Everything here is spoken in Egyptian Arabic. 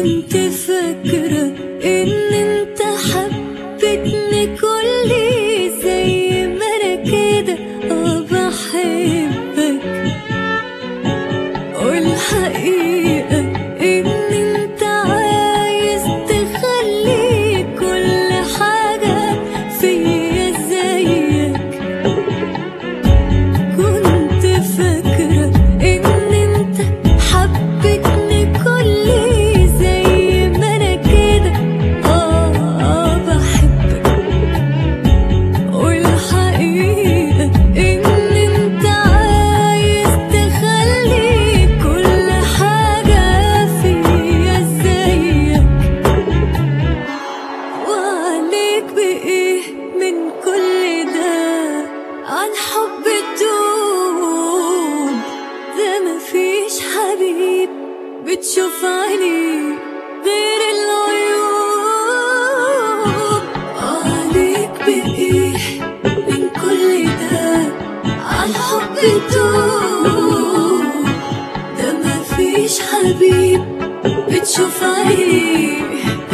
كنت فاكرة إن أنت حبيتني كلي زي ما أنا كده آه بحبك والحقيقة إن أنت عايز تخلي كل حاجة فيا زيك كنت فاكرة إن أنت حبيتني كلي زي ما أنا كده آه آه بحبك والحقيقة إن أنت عايز تخلي كل حاجة فيا زيك وعليك بإيه من كل ده عن حب الدوب ده مفيش حبيب بتشوف عيني غير العيوب وعليك بإيه من كل ده عن حب الدوب ده مفيش حبيب بتشوف عيني